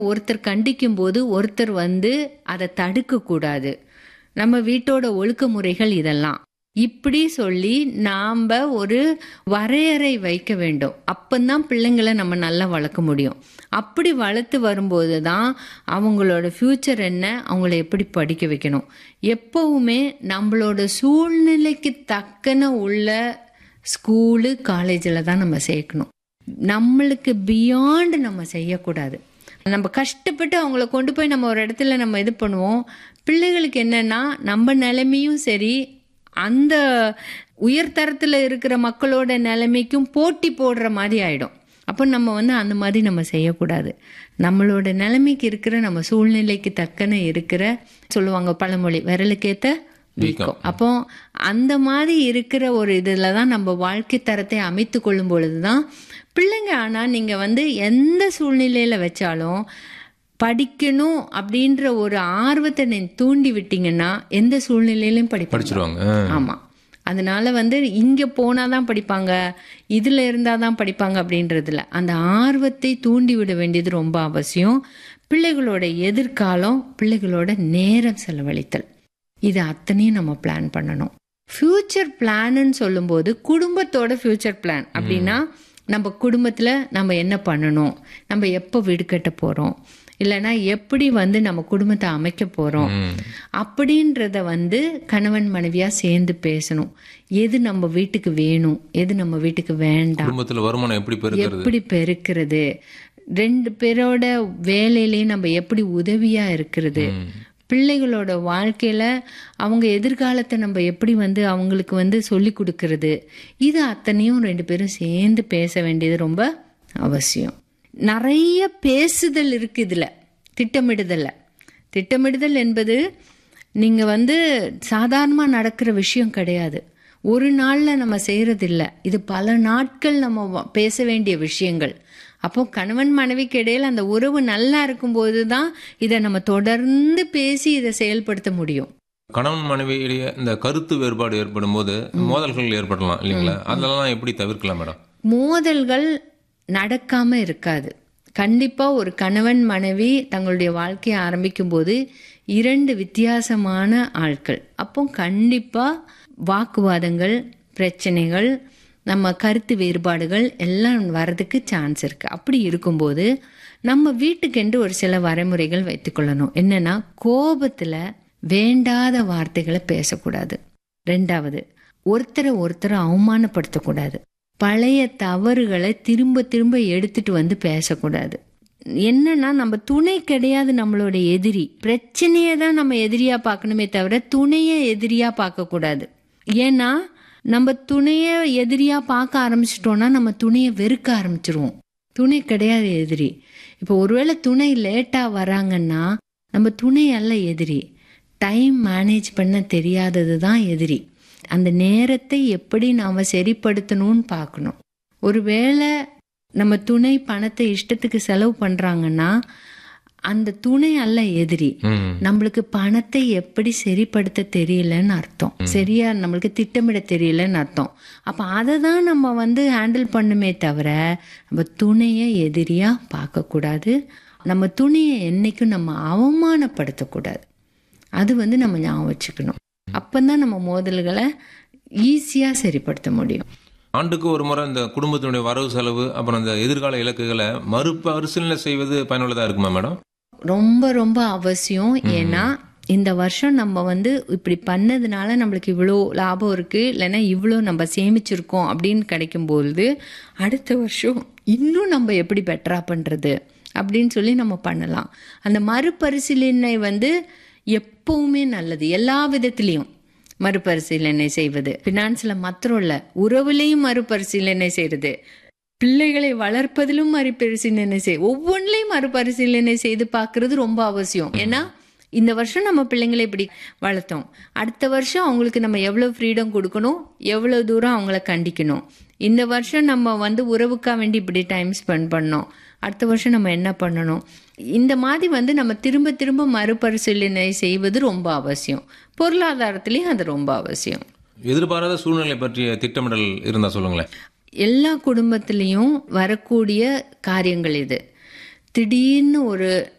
ஒருத்தர் கண்டிக்கும் போது ஒருத்தர் வந்து அதை தடுக்க கூடாது நம்ம வீட்டோட ஒழுக்க முறைகள் இதெல்லாம் இப்படி சொல்லி நாம ஒரு வரையறை வைக்க வேண்டும் அப்பந்தான் பிள்ளைங்களை நம்ம நல்லா வளர்க்க முடியும் அப்படி வளர்த்து வரும்போது தான் அவங்களோட ஃப்யூச்சர் என்ன அவங்கள எப்படி படிக்க வைக்கணும் எப்பவுமே நம்மளோட சூழ்நிலைக்கு தக்கன உள்ள ஸ்கூலு காலேஜில் தான் நம்ம சேர்க்கணும் நம்மளுக்கு பியாண்ட் நம்ம செய்யக்கூடாது நம்ம கஷ்டப்பட்டு அவங்கள கொண்டு போய் நம்ம ஒரு இடத்துல நம்ம இது பண்ணுவோம் பிள்ளைகளுக்கு என்னன்னா நம்ம நிலைமையும் சரி அந்த உயர்தரத்தில் இருக்கிற மக்களோட நிலைமைக்கும் போட்டி போடுற மாதிரி ஆயிடும் அப்போ நம்ம வந்து அந்த மாதிரி நம்ம செய்யக்கூடாது நம்மளோட நிலைமைக்கு இருக்கிற நம்ம சூழ்நிலைக்கு தக்கன இருக்கிற சொல்லுவாங்க பழமொழி விரலுக்கேத்த வீக்கம் அப்போ அந்த மாதிரி இருக்கிற ஒரு இதில் தான் நம்ம வாழ்க்கை தரத்தை அமைத்து கொள்ளும் பொழுது தான் பிள்ளைங்க ஆனால் நீங்கள் வந்து எந்த சூழ்நிலையில் வச்சாலும் படிக்கணும் அப்படின்ற ஒரு ஆர்வத்தை நீங்க தூண்டி விட்டீங்கன்னா எந்த சூழ்நிலையிலும் படிப்பாங்க படிச்சிருவாங்க ஆமா அதனால வந்து இங்க போனாதான் படிப்பாங்க இதுல இருந்தாதான் படிப்பாங்க அப்படின்றதுல அந்த ஆர்வத்தை தூண்டி விட வேண்டியது ரொம்ப அவசியம் பிள்ளைகளோட எதிர்காலம் பிள்ளைகளோட நேரம் செலவழித்தல் இது அத்தனையும் நம்ம பிளான் பண்ணணும் ஃபியூச்சர் பிளான்னு சொல்லும்போது குடும்பத்தோட ஃபியூச்சர் பிளான் அப்படின்னா நம்ம குடும்பத்தில் நம்ம என்ன பண்ணணும் நம்ம எப்போ வீடு கட்ட போகிறோம் இல்லைன்னா எப்படி வந்து நம்ம குடும்பத்தை அமைக்க போகிறோம் அப்படின்றத வந்து கணவன் மனைவியாக சேர்ந்து பேசணும் எது நம்ம வீட்டுக்கு வேணும் எது நம்ம வீட்டுக்கு வேண்டாம் குடும்பத்துல வருமானம் எப்படி பெருக்கிறது எப்படி பெருக்கிறது ரெண்டு பேரோட வேலையிலையும் நம்ம எப்படி உதவியா இருக்கிறது பிள்ளைகளோட வாழ்க்கையில அவங்க எதிர்காலத்தை நம்ம எப்படி வந்து அவங்களுக்கு வந்து சொல்லி கொடுக்கறது இது அத்தனையும் ரெண்டு பேரும் சேர்ந்து பேச வேண்டியது ரொம்ப அவசியம் நிறைய பேசுதல் இருக்கு இதுல திட்டமிடுதல்ல திட்டமிடுதல் என்பது நீங்க வந்து சாதாரணமா நடக்கிற விஷயம் கிடையாது ஒரு நாள்ல நம்ம செய்யறது இல்ல இது பல நாட்கள் நம்ம வ- பேச வேண்டிய விஷயங்கள் அப்போ கணவன் மனைவிக்கு இடையில அந்த உறவு நல்லா இருக்கும்போது தான் இதை நம்ம தொடர்ந்து பேசி இதை செயல்படுத்த முடியும் கணவன் மனைவியிடையே இந்த கருத்து வேறுபாடு ஏற்படும் போது மோதல்கள் ஏற்படலாம் இல்லைங்களா அதெல்லாம் எப்படி தவிர்க்கலாம் மேடம் மோதல்கள் நடக்காம இருக்காது கண்டிப்பா ஒரு கணவன் மனைவி தங்களுடைய வாழ்க்கையை ஆரம்பிக்கும் போது இரண்டு வித்தியாசமான ஆட்கள் அப்போ கண்டிப்பா வாக்குவாதங்கள் பிரச்சனைகள் நம்ம கருத்து வேறுபாடுகள் எல்லாம் வர்றதுக்கு சான்ஸ் இருக்கு அப்படி இருக்கும்போது நம்ம வீட்டுக்கென்று ஒரு சில வரைமுறைகள் வைத்துக்கொள்ளணும் என்னன்னா கோபத்துல வேண்டாத வார்த்தைகளை பேசக்கூடாது ரெண்டாவது ஒருத்தரை ஒருத்தரை அவமானப்படுத்தக்கூடாது பழைய தவறுகளை திரும்ப திரும்ப எடுத்துட்டு வந்து பேசக்கூடாது என்னன்னா நம்ம துணை கிடையாது நம்மளோட எதிரி பிரச்சனையை தான் நம்ம எதிரியா பார்க்கணுமே தவிர துணையை எதிரியா பார்க்க கூடாது ஏன்னா நம்ம துணைய எதிரியா பார்க்க ஆரம்பிச்சிட்டோம்னா நம்ம துணையை வெறுக்க ஆரம்பிச்சிருவோம் துணை கிடையாது எதிரி இப்போ ஒருவேளை துணை லேட்டா வராங்கன்னா நம்ம துணை அல்ல எதிரி டைம் மேனேஜ் பண்ண தெரியாதது தான் எதிரி அந்த நேரத்தை எப்படி நாம சரிப்படுத்தணும்னு பார்க்கணும் ஒருவேளை நம்ம துணை பணத்தை இஷ்டத்துக்கு செலவு பண்றாங்கன்னா அந்த துணை அல்ல எதிரி ம் நம்மளுக்கு பணத்தை எப்படி சரிப்படுத்த தெரியலன்னு அர்த்தம் சரியா நம்மளுக்கு திட்டமிட தெரியலன்னு அர்த்தம் அப்ப அதை தான் நம்ம வந்து ஹேண்டில் பண்ணுமே தவிர நம்ம துணையை எதிரியா பார்க்க கூடாது நம்ம துணையை என்னைக்கும் நம்ம அவமானப்படுத்தக்கூடாது அது வந்து நம்ம ஞாபகம் வச்சுக்கணும் அப்பந்தான் நம்ம மோதல்களை ஈஸியா சரிப்படுத்த முடியும் ஆண்டுக்கு ஒரு முறை இந்த குடும்பத்தினுடைய வரவு செலவு அப்புறம் இந்த எதிர்கால இலக்குகளை மறுபரிசீலனை செய்வது பயனுள்ளதா இருக்குமா மேடம் ரொம்ப ரொம்ப அவசியம் ஏன்னா இந்த வருஷம் நம்ம வந்து இப்படி பண்ணதுனால நம்மளுக்கு இவ்வளோ லாபம் இருக்கு இல்லைன்னா இவ்வளோ நம்ம சேமிச்சிருக்கோம் அப்படின்னு கிடைக்கும்பொழுது அடுத்த வருஷம் இன்னும் நம்ம எப்படி பெட்டரா பண்றது அப்படின்னு சொல்லி நம்ம பண்ணலாம் அந்த மறுபரிசீலனை வந்து எப்பவுமே நல்லது எல்லா விதத்திலையும் மறுபரிசீலனை செய்வது பினான்ஸ்ல மாத்திரம் இல்ல உறவுலையும் மறுபரிசீலனை செய்யறது பிள்ளைகளை வளர்ப்பதிலும் மறுபரிசீலனை செய் ஒவ்வொன்றிலையும் மறுபரிசீலனை செய்து பார்க்கிறது ரொம்ப அவசியம் ஏன்னா இந்த வருஷம் நம்ம பிள்ளைங்களை இப்படி வளர்த்தோம் அடுத்த வருஷம் அவங்களுக்கு நம்ம எவ்வளவு ஃப்ரீடம் கொடுக்கணும் எவ்வளவு தூரம் அவங்கள கண்டிக்கணும் இந்த வருஷம் நம்ம வந்து உறவுக்கா வேண்டி இப்படி டைம் ஸ்பெண்ட் பண்ணோம் அடுத்த வருஷம் நம்ம என்ன பண்ணணும் இந்த மாதிரி வந்து நம்ம திரும்ப திரும்ப மறுபரிசீலனை செய்வது ரொம்ப அவசியம் பொருளாதாரத்திலையும் அது ரொம்ப அவசியம் எதிர்பாராத சூழ்நிலை பற்றிய திட்டமிடல் இருந்தா சொல்லுங்களேன் எல்லா குடும்பத்திலையும் வரக்கூடிய காரியங்கள் இது திடீர்னு ஒரு